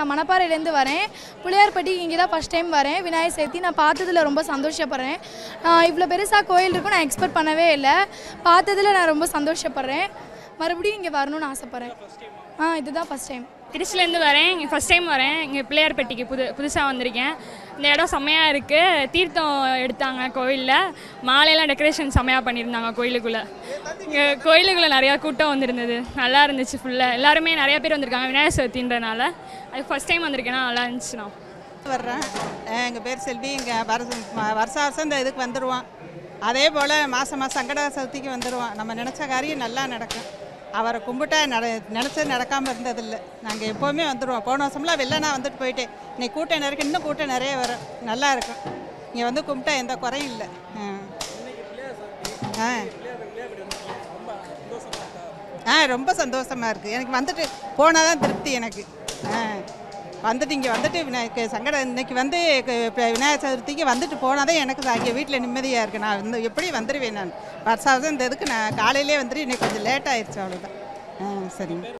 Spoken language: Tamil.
நான் மணப்பாறையிலேருந்து வரேன் புளியார்பட்டிக்கு இங்கே தான் ஃபஸ்ட் டைம் வரேன் விநாயகர் சதுர்த்தி நான் பார்த்ததில் ரொம்ப சந்தோஷப்படுறேன் இவ்வளோ பெருசாக கோயில் இருக்கும் நான் எக்ஸ்பெக்ட் பண்ணவே இல்லை பார்த்ததில் நான் ரொம்ப சந்தோஷப்படுறேன் மறுபடியும் இங்கே வரணும்னு ஆசைப்பட்றேன் ஆ இதுதான் ஃபஸ்ட் டைம் திருச்சிலேருந்து வரேன் இங்கே ஃபஸ்ட் டைம் வரேன் இங்கே பிள்ளையார்பட்டிக்கு புது புதுசாக வந்திருக்கேன் இந்த இடம் செம்மையாக இருக்குது தீர்த்தம் எடுத்தாங்க கோயிலில் மாலையெல்லாம் டெக்கரேஷன் செம்மையாக பண்ணியிருந்தாங்க கோயிலுக்குள்ளே இங்கே கோயிலுக்குள்ளே நிறையா கூட்டம் வந்திருந்தது நல்லா இருந்துச்சு ஃபுல்லாக எல்லாருமே நிறைய பேர் வந்திருக்காங்க விநாயகர் சதுர்த்தின்றனால அது ஃபஸ்ட் டைம் வந்திருக்கேன்னா நல்லா இருந்துச்சுண்ணா வர்றேன் எங்கள் பேர் செல்வி இங்கே வருஷம் ம- வருஷம் வருஷம் இந்த இதுக்கு வந்துடுவோம் அதே போல் மாதம் மாதம் சங்கட சதுர்த்திக்கு வந்துடுவோம் நம்ம நினச்ச காரியம் நல்லா நடக்கும் அவரை கும்பிட்டா நட நினச்சது நடக்காமல் இருந்ததில்லை நாங்கள் எப்போவுமே வந்துடுவோம் போன வருஷம்லாம் வெளில நான் வந்துட்டு போயிட்டேன் இன்னைக்கு கூட்டம் நிறைய இன்னும் கூட்டம் நிறைய வரும் நல்லா இருக்கும் இங்கே வந்து கும்பிட்டா எந்த குறையும் இல்லை ஆ ஆ ஆ ரொம்ப சந்தோஷமாக இருக்குது எனக்கு வந்துட்டு போனால் தான் திருப்தி எனக்கு ஆ வந்துட்டு இங்கே வந்துட்டு விநாயக சங்கட இன்னைக்கு வந்து க- இப்ப விநாயகர் சதுர்த்திக்கு வந்துட்டு போனால் தான் எனக்கு அங்கே வீட்டில் நிம்மதியாக இருக்குது நான் வந்து எப்படி வந்துடுவேன் நான் வருஷம் வருஷம் இந்த இதுக்கு நான் காலையிலே வந்துட்டு இன்னைக்கு கொஞ்சம் லேட் ஆயிடுச்சு அவ்வளோதான் ஆ சரிங்க